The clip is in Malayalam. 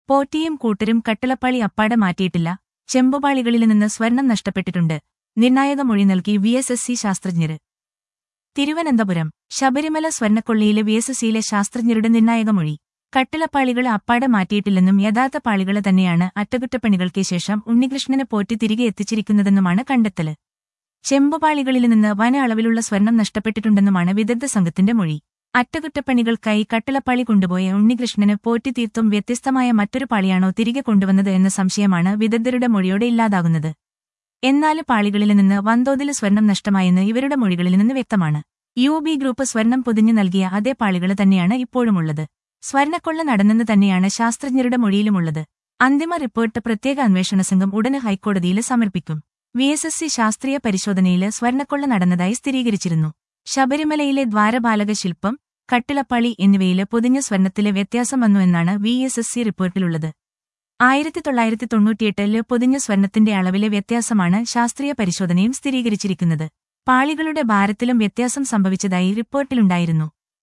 പോറ്റിയും കൂട്ടരും കട്ടിളപ്പാളി അപ്പാടെ മാറ്റിയിട്ടില്ല ചെമ്പുപാളികളിൽ നിന്ന് സ്വർണം നഷ്ടപ്പെട്ടിട്ടുണ്ട് നിർണായക മൊഴി നൽകി വി എസ് എസ് സി ശാസ്ത്രജ്ഞര് തിരുവനന്തപുരം ശബരിമല സ്വർണ്ണക്കൊള്ളിയിലെ വി എസ് എസ് സിയിലെ ശാസ്ത്രജ്ഞരുടെ നിർണായക മൊഴി കട്ടിളപ്പാളികൾ അപ്പാടെ മാറ്റിയിട്ടില്ലെന്നും യഥാർത്ഥ പാളികള് തന്നെയാണ് അറ്റകുറ്റപ്പണികൾക്ക് ശേഷം ഉണ്ണികൃഷ്ണനെ പോറ്റി തിരികെ എത്തിച്ചിരിക്കുന്നതെന്നുമാണ് കണ്ടെത്തല് ചെമ്പുപാളികളിൽ നിന്ന് വന അളവിലുള്ള സ്വർണം നഷ്ടപ്പെട്ടിട്ടുണ്ടെന്നുമാണ് വിദഗ്ധ സംഘത്തിന്റെ മൊഴി അറ്റകുറ്റപ്പണികൾക്കായി കട്ടിളപ്പാളി കൊണ്ടുപോയ ഉണ്ണികൃഷ്ണന് പോറ്റി തീർത്തും വ്യത്യസ്തമായ മറ്റൊരു പാളിയാണോ തിരികെ കൊണ്ടുവന്നത് എന്ന സംശയമാണ് വിദഗ്ധരുടെ മൊഴിയോടെ ഇല്ലാതാകുന്നത് എന്നാല് പാളികളിൽ നിന്ന് വൻതോതിൽ സ്വർണം നഷ്ടമായെന്ന് ഇവരുടെ മൊഴികളിൽ നിന്ന് വ്യക്തമാണ് യു ബി ഗ്രൂപ്പ് സ്വർണം പൊതിഞ്ഞു നൽകിയ അതേ പാളികൾ തന്നെയാണ് ഇപ്പോഴുമുള്ളത് സ്വർണ്ണക്കൊള്ള നടന്നെന്ന് തന്നെയാണ് ശാസ്ത്രജ്ഞരുടെ മൊഴിയിലുമുള്ളത് അന്തിമ റിപ്പോർട്ട് പ്രത്യേക അന്വേഷണ സംഘം ഉടനെ ഹൈക്കോടതിയിൽ സമർപ്പിക്കും വി എസ് എസ് സി ശാസ്ത്രീയ പരിശോധനയിൽ സ്വർണ്ണക്കൊള്ള നടന്നതായി സ്ഥിരീകരിച്ചിരുന്നു ശബരിമലയിലെ ദ്വാരപാലക ശില്പം കട്ടിളപ്പാളി എന്നിവയിലെ പൊതിഞ്ഞ സ്വർണത്തിലെ വ്യത്യാസം വന്നു എന്നാണ് വി എസ് എസ് സി റിപ്പോർട്ടിലുള്ളത് ആയിരത്തി തൊള്ളായിരത്തി തൊണ്ണൂറ്റിയെട്ടില് പൊതിഞ്ഞ സ്വർണത്തിന്റെ അളവിലെ വ്യത്യാസമാണ് ശാസ്ത്രീയ പരിശോധനയും സ്ഥിരീകരിച്ചിരിക്കുന്നത് പാളികളുടെ ഭാരത്തിലും വ്യത്യാസം സംഭവിച്ചതായി റിപ്പോർട്ടിലുണ്ടായിരുന്നു